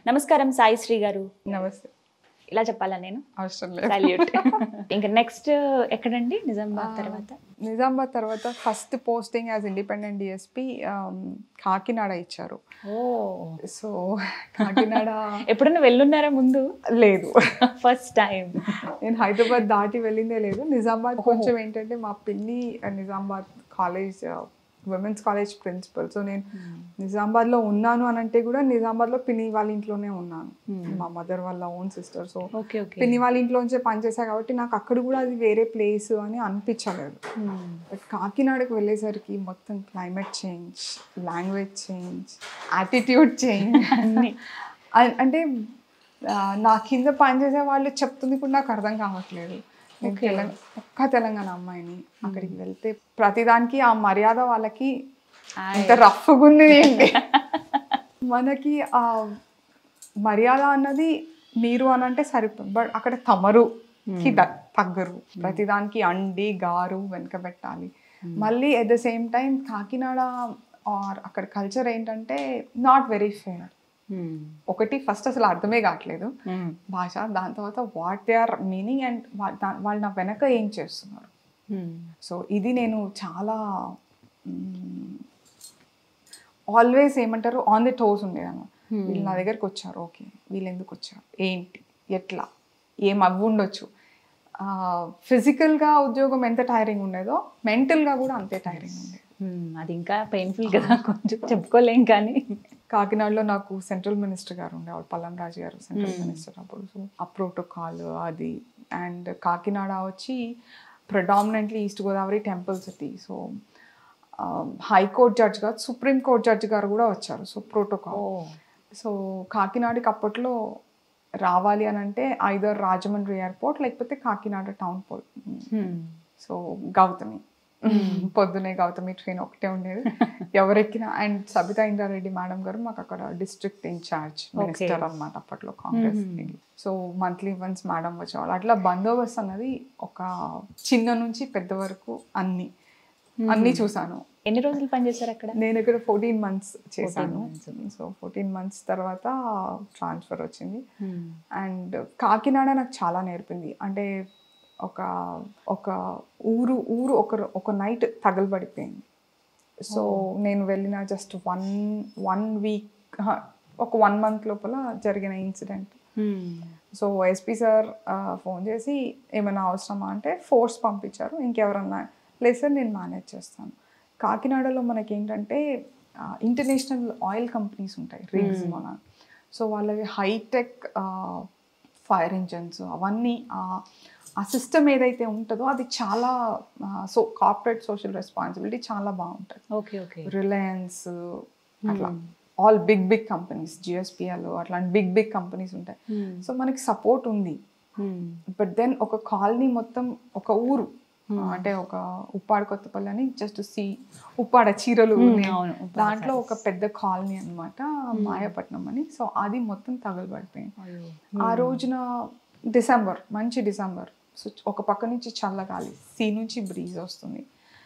నమస్కారం సాయి శ్రీ గారు నమస్తే ఇలా చెప్పాలా నేను అవసరం లేదు సాల్యూట్ ఇంకా నెక్స్ట్ ఎక్కడండి నిజామాబాద్ తర్వాత నిజామాబాద్ తర్వాత first posting as independent DSP Kakinada ఇచ్చారు ఓ సో కాకినాడ ఎప్పుడన్నా వెళ్ళున్నారా ముందు లేదు ఫస్ట్ టైం నేను హైదరాబాద్ దాటి వెళ్ళిందే లేదు నిజామాబాద్ కొంచెం ఏంటంటే మా పిన్ని Nizamabad college women's college principal so నేను నిజామాబాద్లో ఉన్నాను అని అంటే కూడా నిజామాబాద్లో పిన్ని వాళ్ళ ఇంట్లోనే ఉన్నాను మా మదర్ వాళ్ళ own sister so okay okay పిన్ని వాళ్ళ ఇంట్లోంచే పనిచేసా కాబట్టి నాకు అక్కడ కూడా అది వేరే ప్లేస్ అని అనిపించలేదు బట్ కాకినాడకు వెళ్ళేసరికి మొత్తం climate change language change attitude change అన్ని అ- అంటే ఆ, నా కింద పనిచేసే వాళ్ళు చెప్తుంది కూడా నాకు అర్థం కావట్లేదు నేను తెలంగాణ ఒక్క తెలంగాణ అమ్మాయిని అక్కడికి వెళ్తే ప్రతిదానికి ఆ మర్యాద వాళ్ళకి ఇంత రఫ్గా ఉంది ఏంటి మనకి ఆ మర్యాద అన్నది మీరు అని అంటే సరిపోదు బట్ అక్కడ తమరుకి ద- తగ్గరు ప్రతిదానికి అండి గారు వెనక పెట్టాలి మళ్ళీ at the same time Kakinada or అక్కడ కల్చర్ ఏంటంటే నాట్ వెరీ ఫేర్ ఒకటి ఫస్ట్ అసలు అర్థమే కావట్లేదు భాష దాని తర్వాత what they are meaning and వాళ్ళు నా వెనక ఏం చేస్తున్నారు సో ఇది నేను చాలా ఆల్వేస్ ఏమంటారు ఆన్ ది టోస్ ఉండేదన్నమాట వీళ్ళు నా దగ్గరికి వచ్చారు ఓకే వీళ్ళు ఎందుకు వచ్చారు ఏంటి ఎట్లా ఏం అవ్వి ఉండొచ్చు ఫిజికల్గా ఉద్యోగం ఎంత టైరింగ్ ఉండేదో మెంటల్గా కూడా అంతే టైరింగ్ ఉండేది అది ఇంకా పెయిన్ఫుల్ కదా కొంచెం చెప్పుకోలేం కానీ కాకినాడలో నాకు సెంట్రల్ మినిస్టర్ గారు ఉండేవాడు పల్లం రాజు గారు సెంట్రల్ మినిస్టర్ అప్పుడు సో ఆ ప్రోటోకాల్ అది అండ్ కాకినాడ వచ్చి predominantly east Godavari temple city so high court judge గారు సుప్రీం కోర్ట్ జడ్జ్ గారు కూడా వచ్చారు సో ప్రోటోకాల్ సో కాకినాడకి అప్పట్లో రావాలి అని అంటే ఐదర్ రాజమండ్రి ఎయిర్పోర్ట్ లేకపోతే కాకినాడ టౌన్ పోల్ సో గౌతమి పొద్దునే గౌతమి ట్రైన్ ఒకటే ఉండేది ఎవరెక్కినా అండ్ సబితా ఇంద్రారెడ్డి మేడం గారు మాకు అక్కడ డిస్ట్రిక్ట్ ఇన్ఛార్జ్ మినిస్టర్ అన్నమాట అప్పట్లో Congress so monthly once madam వచ్చేవాళ్ళు అట్లా బందోబస్తు అన్నది ఒక చిన్న నుంచి పెద్ద వరకు అన్ని అన్ని చూసాను ఎన్ని రోజులు పనిచేశారు అక్కడ నేను ఇక్కడ ఫోర్టీన్ మంత్స్ చేశాను సో ఫోర్టీన్ మంత్స్ తర్వాత ట్రాన్స్ఫర్ వచ్చింది అండ్ కాకినాడ నాకు చాలా నేర్పింది అంటే ఒక ఒక ఊరు ఊరు ఒక ఒక నైట్ తగలబడిపోయింది సో నేను వెళ్ళిన జస్ట్ వన్ వన్ వీక్ ఒక వన్ మంత్ లోపల జరిగిన incident so SP sir phone చేసి ఏమైనా అవసరమా అంటే ఫోర్స్ పంపించారు ఇంకెవరన్నా లేదు సార్ నేను మేనేజ్ చేస్తాను కాకినాడలో మనకి ఏంటంటే ఇంటర్నేషనల్ ఆయిల్ కంపెనీస్ ఉంటాయి రిగ్స్ మన సో వాళ్ళవి హైటెక్ ఫైర్ ఇంజన్స్ అవన్నీ ఆ- ఆ సిస్టమ్ ఏదైతే ఉంటుందో అది చాలా సో కార్పొరేట్ సోషల్ రెస్పాన్సిబిలిటీ చాలా బాగుంటుంది ఓకే ఓకే రిలయన్స్ అట్లా all big big companies GSPL అట్లాంటి బిగ్ బిగ్ కంపెనీస్ ఉంటాయి సో మనకి సపోర్ట్ ఉంది బట్ దెన్ ఒక కాలనీ మొత్తం ఒక ఊరు అంటే ఒక ఉప్పాడ కొత్తపల్లి అని జస్ట్ సి ఉప్పాడ చీరలు ఉన్నాయి. అవును, ఉప్పాడ దాంట్లో ఒక పెద్ద కాలనీ అన్నమాట మాయాపట్నం అని సో అది మొత్తం తగలబడిపోయింది ఆ రోజున డిసెంబర్ మంచి డిసెంబర్ సో ఒక పక్క నుంచి చల్లగాలి సీ నుంచి బ్రీజ్ వస్తుంది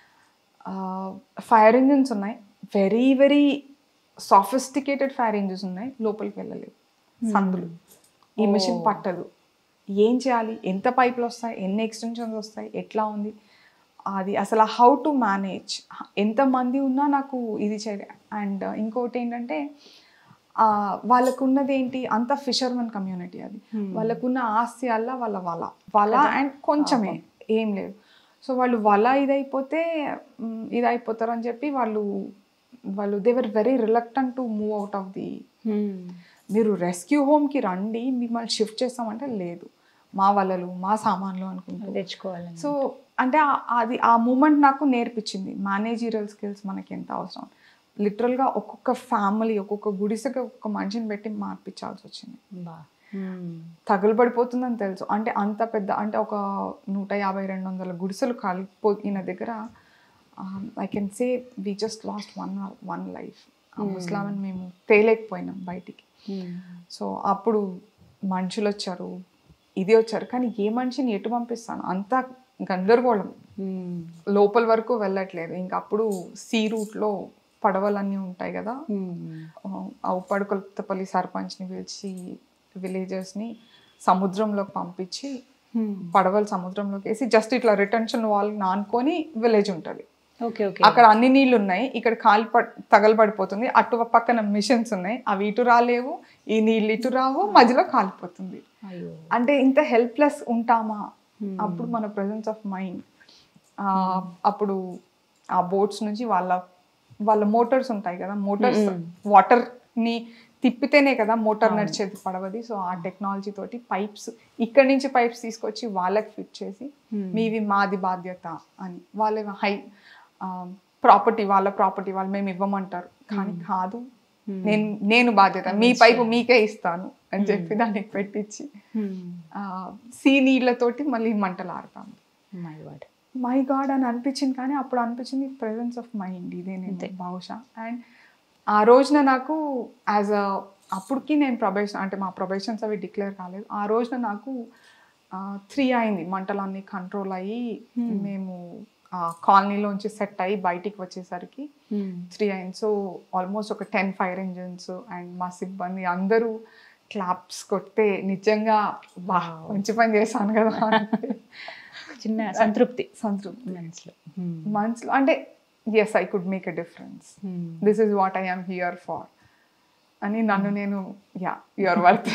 ఫైర్ ఇంజిన్స్ ఉన్నాయి very very sophisticated fire engines ఉన్నాయి లోపలికి వెళ్ళలేవు సందులు ఈ మిషన్ పట్టదు ఏం చేయాలి ఎంత పైపులు వస్తాయి ఎన్ని ఎక్స్టెన్షన్స్ వస్తాయి ఎట్లా ఉంది అది అసలు హౌ టు మేనేజ్ ఎంతమంది ఉన్నా నాకు ఇది చేయాలి అండ్ ఇంకోటి ఏంటంటే ఆ, వాళ్ళకున్నది ఏంటి అంత ఫిషర్మెన్ కమ్యూనిటీ అది వాళ్ళకున్న ఆస్తి అల్ల వాళ్ళ వల వల అండ్ కొంచెమే ఏం లేదు సో వాళ్ళు వల ఇదైపోతే మ్, ఇదైపోతారు అని చెప్పి వాళ్ళు వాళ్ళు they were very reluctant to move out of the మీరు రెస్క్యూ హోమ్కి రండి మిమ్మల్ని షిఫ్ట్ చేస్తామంటే లేదు మా వలలు మా సామాన్లు అనుకుంటారు తెచ్చుకోవాలని సో అంటే ఆ- అది ఆ మూమెంట్ నాకు నేర్పించింది మేనేజీరియల్ స్కిల్స్ మనకి ఎంత అవసరం లిటరల్గా ఒక్కొక్క ఫ్యామిలీ ఒక్కొక్క గుడిసెకి ఒక్కొక్క మనిషిని పెట్టి మార్పించాల్సి వచ్చింది బా తగులుబడిపోతుందని తెలుసు అంటే అంత పెద్ద అంటే ఒక నూట యాభై రెండు వందల గుడిసెలు కాలిపోయిన దగ్గర I can say we just lost one one life ముస్లామని మేము తేలేకపోయినాం బయటికి సో అప్పుడు మనుషులు వచ్చారు ఇది వచ్చారు కానీ ఏ మనిషిని ఎటు పంపిస్తాను అంతా గందరగోళం లోపల వరకు వెళ్ళట్లేదు ఇంకా అప్పుడు సీ రూట్లో పడవలన్నీ ఉంటాయి కదా ఆ ఉప్పడకొత్తపల్లి సర్పంచ్ని పిలిచి విలేజర్స్ని సముద్రంలోకి పంపించి పడవలు సముద్రంలోకి వేసి జస్ట్ ఇట్లా రిటెన్షన్ వాల్ నానుకొని విలేజ్ ఉంటుంది ఓకే ఓకే అక్కడ అన్ని నీళ్లు ఉన్నాయి ఇక్కడ కాలు పడ్ తగలబడిపోతుంది అటు పక్కన మిషన్స్ ఉన్నాయి అవి ఇటు రాలేవు ఈ నీళ్ళు ఇటు రావు మధ్యలో కాలిపోతుంది అయ్యో అంటే ఇంత హెల్ప్లెస్ ఉంటామా అప్పుడు మన ప్రజెన్స్ ఆఫ్ మైండ్ అప్పుడు ఆ బోట్స్ నుంచి వాళ్ళ వాళ్ళ మోటార్స్ ఉంటాయి కదా మోటార్స్ వాటర్ ని తిప్పితేనే కదా మోటార్ నడిచేది పడవది సో ఆ టెక్నాలజీ తోటి పైప్స్ ఇక్కడి నుంచి పైప్స్ తీసుకొచ్చి వాళ్ళకి ఫిట్ చేసి మీవి మాది బాధ్యత అని వాళ్ళ హై ప్రాపర్టీ వాళ్ళ ప్రాపర్టీ వాళ్ళు మేము ఇవ్వమంటారు కానీ కాదు నేను నేను బాధ్యత మీ పైపు మీకే ఇస్తాను అని చెప్పి దానికి పెట్టించి ఆ, సీ నీళ్ళతోటి మళ్ళీ మంటలు ఆడతాము మై గాడ్ మై గాడ్ అని అనిపించింది కానీ అప్పుడు అనిపించింది ప్రెజెన్స్ ఆఫ్ మైండ్ ఇదే నేను బహుశా అండ్ ఆ రోజున నాకు యాజ్ అ అప్పటికి నేను ప్రొబేషన్ అంటే మా ప్రొబేషన్స్ అవి డిక్లేర్ కాలేదు ఆ రోజున నాకు త్రీ అయింది మంటలన్నీ కంట్రోల్ అయ్యి మేము ఆ కాలనీలోంచి సెట్ అయ్యి బయటికి వచ్చేసరికి త్రీ అయింది సో ఆల్మోస్ట్ ఒక టెన్ ఫైర్ ఇంజిన్స్ అండ్ మా సిబ్బంది అందరూ క్లాప్స్ కొట్టే నిజంగా బా మంచి పని చేశాను కదా అని చిన్న సంతృప్తి సంతృప్తి మనసులో మనసులో అంటే yes I could make a difference this is what I am here for అని నన్ను నేను yeah your worth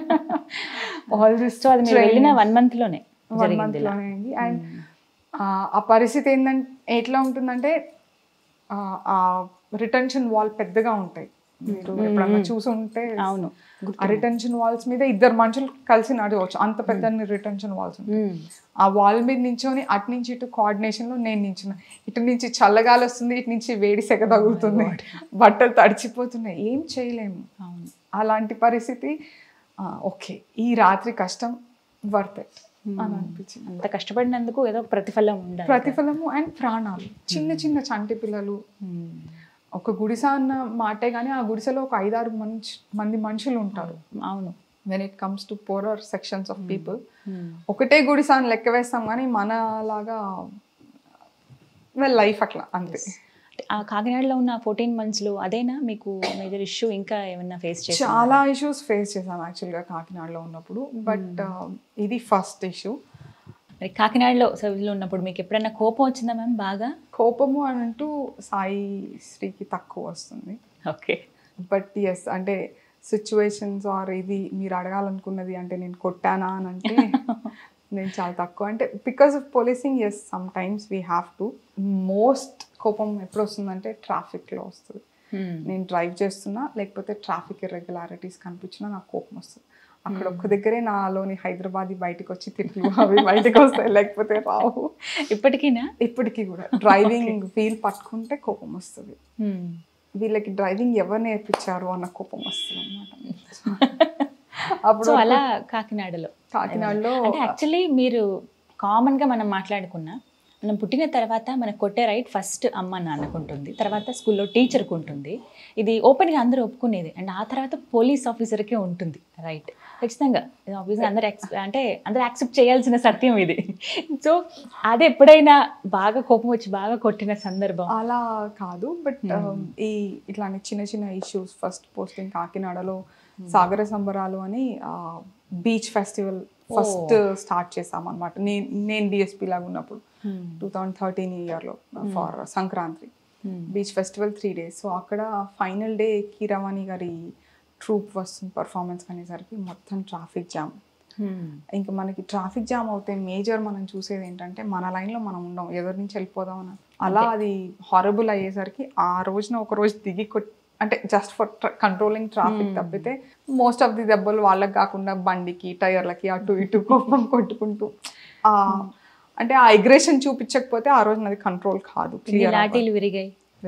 all this so అది మీరు వెళ్ళిన వన్ మంత్ లోనే వన్ జరిగింది మంత్ ఇలా. లోనే అయింది అండ్ ఆ పరిస్థితి ఏంటంటే ఎట్లా ఉంటుందంటే ఆ, ఆ రిటెన్షన్ వాల్ పెద్దగా ఉంటాయి మీరు ఎప్పుడన్నా చూసి ఉంటే అవును ఆ రిటెన్షన్ వాల్స్ మీద ఇద్దరు మనుషులు కలిసి నడవచ్చు అంత పెద్ద రిటెన్షన్ వాల్స్ ఉంటాయి మ్మ్. ఆ వాల్ మీద నించొని అటు నుంచి ఇటు coordination లో నేను నించున్నా ఇటు నుంచి చల్లగాలి వస్తుంది ఇటు నుంచి వేడి సెగ తగులుతుంది బట్టలు తడిచిపోతున్నాయి ఏం చేయలేము అవును అలాంటి పరిస్థితి ఓకే ఈ రాత్రి కష్టం వర్త్ ఇట్ అని అనిపించింది అంత కష్టపడినందుకు ఏదో ప్రతిఫలం ఉండాలి ప్రతిఫలం అండ్ ప్రాణాలు చిన్న చిన్న చంటి పిల్లలు మ్మ్. ఒక గుడిసె అన్న మాటే కానీ ఆ గుడిసెలో ఒక ఐదారు మంచి మంది మనుషులు ఉంటారు అవును when it comes to poorer sections of people hmm. ఒకటే గుడిసె అని లెక్క వేస్తాం కానీ మనలాగా వెల్ లైఫ్ అట్లా అంతే అంటే ఆ కాకినాడలో ఉన్న ఫోర్టీన్ మంత్స్లో అదేనా మీకు మేజర్ ఇష్యూ ఇంకా ఏమన్నా ఫేస్ చేసి చాలా ఇష్యూస్ ఫేస్ చేశాం యాక్చువల్గా కాకినాడలో ఉన్నప్పుడు బట్ ఇది ఫస్ట్ ఇష్యూ మరి కాకినాడలో సర్వీస్లో ఉన్నప్పుడు మీకు ఎప్పుడైనా కోపం వచ్చిందా మ్యామ్ బాగా కోపము అని అంటూ సాయి శ్రీకి తక్కువ వస్తుంది ఓకే బట్ ఎస్ అంటే సిచ్యువేషన్స్ ఆర్ ఇది మీరు అడగాలనుకున్నది అంటే నేను కొట్టానా అని అంటే నేను చాలా తక్కువ అంటే because of policing yes sometimes we have to most కోపం ఎప్పుడు వస్తుందంటే ట్రాఫిక్లో వస్తుంది నేను డ్రైవ్ చేస్తున్నా లేకపోతే ట్రాఫిక్ ఇర్రెగ్యులారిటీస్ కనిపించినా నాకు కోపం వస్తుంది అక్కడ ఒక్క దగ్గరే నాలోని హైదరాబాద్ బయటకు వచ్చి తిట్లు అవి బయటకు వస్తాయి లేకపోతే రావు ఇప్పటికీనా ఇప్పటికీ కూడా డ్రైవింగ్ వీల్ పట్టుకుంటే కోపం వస్తుంది వీళ్ళకి డ్రైవింగ్ ఎవరు నేర్పించారు అన్న కోపం వస్తుంది అనమాట అప్పుడు సో అలా కాకినాడలో కాకినాడలో అంటే యాక్చువల్లీ మీరు కామన్ గా మనం మాట్లాడుకున్నా మనం పుట్టిన తర్వాత మనకు కొట్టే రైట్ ఫస్ట్ అమ్మ నాన్నకు ఉంటుంది తర్వాత స్కూల్లో టీచర్కి ఉంటుంది ఇది ఓపెన్గా అందరూ ఒప్పుకునేది అండ్ ఆ తర్వాత పోలీస్ ఆఫీసర్కే ఉంటుంది రైట్ ఖచ్చితంగా ఆఫీసర్ అందరు ex- అంటే అందరూ యాక్సెప్ట్ చేయాల్సిన సత్యం ఇది సో అది ఎప్పుడైనా బాగా కోపం వచ్చి బాగా కొట్టిన సందర్భం అలా కాదు బట్ ఈ ఇట్లాంటి చిన్న చిన్న ఇష్యూస్ ఫస్ట్ పోస్టింగ్ కాకినాడలో సాగర సంబరాలు అని బీచ్ ఫెస్టివల్ ఫస్ట్ స్టార్ట్ చేసాం అనమాట నేను నేను డిఎస్పీ లాగా ఉన్నప్పుడు టూ థౌజండ్ థర్టీన్ ఇయర్లో for Sankranti beach festival three days so అక్కడ ఫైనల్ డే కీరవాణి గారి ట్రూప్ వస్తుంది పర్ఫార్మెన్స్ అనేసరికి మొత్తం ట్రాఫిక్ జామ్ ఇంకా మనకి ట్రాఫిక్ జామ్ అవుతే మేజర్ మనం చూసేది ఏంటంటే మన లైన్లో మనం ఉండం ఎవరి నుంచి వెళ్ళిపోదాం అని అలా అది హారబుల్ అయ్యేసరికి ఆ రోజున ఒక రోజు దిగి కొట్ అంటే జస్ట్ ఫర్ కంట్రోలింగ్ ట్రాఫిక్ తప్పితే మోస్ట్ ఆఫ్ ది దెబ్బలు వాళ్ళకి కాకుండా బండికి టైర్లకి అటు ఇటు కోపం కొట్టుకుంటూ ఆ అంటే ఆ అగ్రెషన్ చూపించకపోతే ఆ రోజు నాది కంట్రోల్ కాదు మీ క్లియర్ లాఠీలు విరిగాయి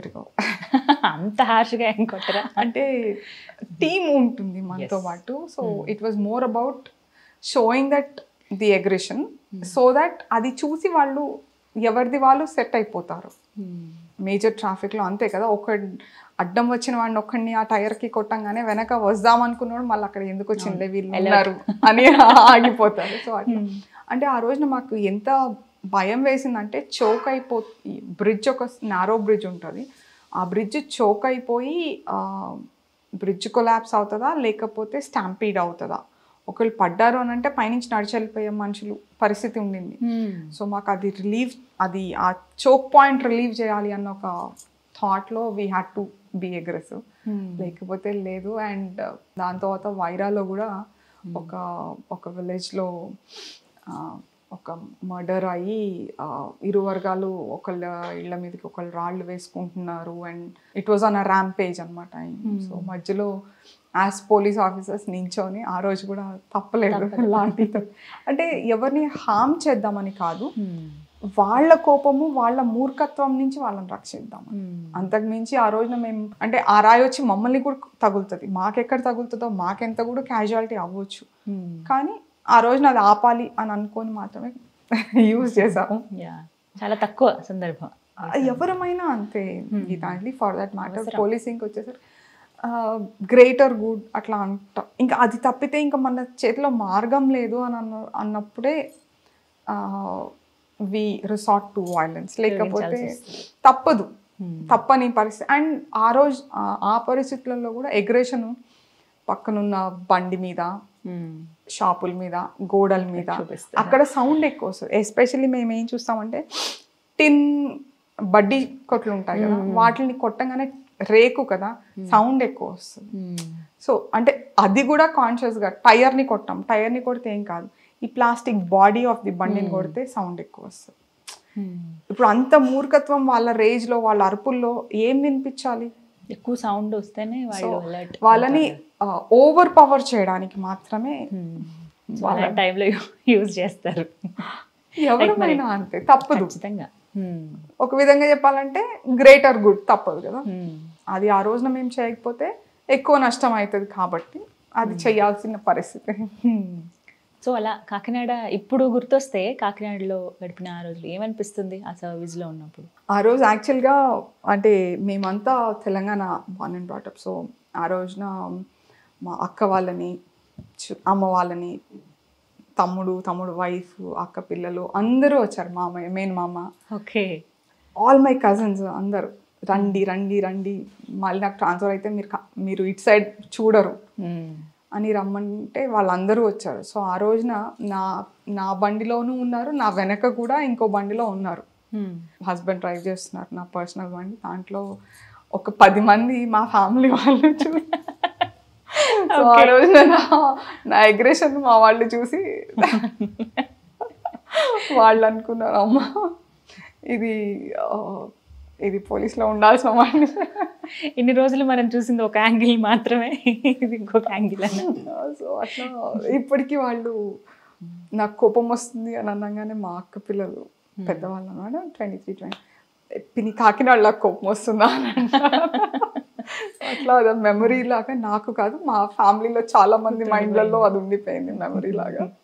అంత హార్ష్గా ఏం కొట్టరా అంటే టీమ్ ఉంటుంది మనతో పాటు so it was more about showing that the aggression so that అది చూసి వాళ్ళు ఎవరిది వాళ్ళు సెట్ అయిపోతారు మేజర్ ట్రాఫిక్లో అంతే కదా ఒక అడ్డం వచ్చిన వాడిని ఒక్కడిని ఆ టైర్కి కొట్టంగానే వెనక వద్దాం అనుకున్నాడు మళ్ళీ అక్కడ ఎందుకు వచ్చిందిలే వీళ్ళు ఉన్నారు అని ఆగిపోతారు సో అట్లా అంటే ఆ రోజున మాకు ఎంత భయం వేసిందంటే చోక్ అయిపో బ్రిడ్జ్ ఒక నారో బ్రిడ్జ్ ఉంటుంది ఆ బ్రిడ్జ్ చోక్ అయిపోయి బ్రిడ్జ్ కొలాప్స్ అవుతుందా లేకపోతే స్టాంపీడ్ అవుతుందా ఒకళ్ళు పడ్డారు అని అంటే పైనుంచి నడిచి వెళ్ళిపోయే మనుషులు పరిస్థితి ఉండింది సో మాకు అది రిలీవ్ అది ఆ చోక్ పాయింట్ రిలీవ్ చేయాలి అన్న ఒక థాట్లో we had to be aggressive లేకపోతే లేదు అండ్ దాని తర్వాత వైరాలో కూడా ఒక ఒక విలేజ్లో ఒక మర్డర్ అయ్యి ఆ, ఇరు వర్గాలు ఒకళ్ళ ఇళ్ళ మీదకి ఒకళ్ళు రాళ్ళు వేసుకుంటున్నారు and it was on a rampage అనమాట సో మధ్యలో యాజ్ పోలీస్ ఆఫీసర్స్ నించొని ఆ రోజు కూడా తప్పలేదు లాంటితో అంటే ఎవరిని హామ్ చేద్దామని కాదు వాళ్ళ కోపము వాళ్ళ మూర్ఖత్వం నుంచి వాళ్ళని రక్షిద్దాం అంతకు మించి ఆ రోజున మేము అంటే ఆ రాయి వచ్చి మమ్మల్ని కూడా తగులుతుంది మాకెక్కడ తగులుతుందో మాకెంత కూడా క్యాజువాలిటీ అవ్వచ్చు కానీ ఆ రోజున అది ఆపాలి అని అనుకొని మాత్రమే యూజ్ చేసాము యా చాలా తక్కువ సందర్భం ఎవరమైనా అంతే Geetanjali for that matter policing వచ్చేసరికి గ్రేటర్ గుడ్ అట్లా అంట ఇంకా అది తప్పితే ఇంకా మన చేతిలో మార్గం లేదు అని అన్న అన్నప్పుడే వి రిసార్ట్ టు వైలెన్స్ లేకపోతే తప్పదు తప్పని పరిస్థితి అండ్ ఆ రోజు ఆ- ఆ పరిస్థితులలో కూడా ఎగ్రేషన్ పక్కనున్న బండి మీద షాపుల మీద గోడల మీద చూపిస్తారు. అక్కడ సౌండ్ ఎక్కువ వస్తుంది ఎస్పెషల్లీ మేము ఏం చూస్తామంటే టిన్ బడ్డీ కొట్లు ఉంటాయి కదా వాటిని కొట్టంగానే రేకు కదా సౌండ్ ఎక్కువ వస్తుంది సో అంటే అది కూడా కాన్షియస్గా టైర్ని కొట్టాం టైర్ని కొడితే ఏం కాదు ఈ ప్లాస్టిక్ బాడీ ఆఫ్ ది బండిని కొడితే సౌండ్ ఎక్కువ వస్తుంది ఇప్పుడు అంత మూర్ఖత్వం వాళ్ళ రేజ్లో వాళ్ళ అరుపుల్లో ఏం వినిపించాలి ఎక్కువ సౌండ్ వస్తేనే వాళ్ళు alert వాళ్ళని ఓవర్ పవర్ చేయడానికి మాత్రమే సో అలాంటి టైంలో యూజ్ చేస్తారు ఎవరమైనా అంతే తప్పదు ఖచ్చితంగా ఒక విధంగా చెప్పాలంటే గ్రేటర్ గుడ్ తప్పదు కదా అది ఆ రోజున మేము చేయకపోతే ఎక్కువ నష్టం అవుతుంది కాబట్టి అది చేయాల్సిన పరిస్థితి సో అలా కాకినాడ ఇప్పుడు గుర్తొస్తే కాకినాడలో గడిపిన ఆ రోజులు ఏమనిపిస్తుంది ఆ సర్వీస్లో ఉన్నప్పుడు ఆ రోజు యాక్చువల్గా అంటే మేమంతా Telangana born and brought up so ఆ రోజున మా అక్క వాళ్ళని చు- అమ్మ వాళ్ళని తమ్ముడు తమ్ముడు వైఫ్ అక్క పిల్లలు అందరూ వచ్చారు మామయ్య మెయిన్ మామ ఓకే ఆల్ మై కజిన్స్ అందరూ రండి రండి రండి మళ్ళీ నాకు ట్రాన్స్ఫర్ అయితే మీరు క- మీరు ఇటు సైడ్ చూడరు అని రమ్మంటే వాళ్ళందరూ వచ్చారు సో ఆ రోజున నా నా బండిలోనూ ఉన్నారు నా వెనక కూడా ఇంకో బండిలో ఉన్నారు హస్బెండ్ డ్రైవ్ చేస్తున్నారు నా పర్సనల్ బండి దాంట్లో ఒక పది మంది మా ఫ్యామిలీ వాళ్ళు చూసి సో ఆ రోజున నా నా అగ్రెషన్ మా వాళ్ళు చూసి వాళ్ళు అనుకున్నారు అమ్మ ఇది ఆ, ఇది పోలీస్లో ఉండాల్సిన వాడిని ఇన్ని రోజులు మనం చూసింది ఒక యాంగిల్ మాత్రమే ఇది ఇంకొక యాంగిల్ అన్న సో అట్లా ఇప్పటికీ వాళ్ళు నాకు కోపం వస్తుంది అని అనగానే మా అక్క పిల్లలు పెద్దవాళ్ళు అన్నమాట ట్వంటీ త్రీ ట్వంటీ పిని కాకినాడలో కోపం వస్తుందా అని అంటారు. అట్లా అది మెమరీ లాగా నాకు కాదు మా ఫ్యామిలీలో చాలా మంది మైండ్లలో అది ఉండిపోయింది మెమరీ లాగా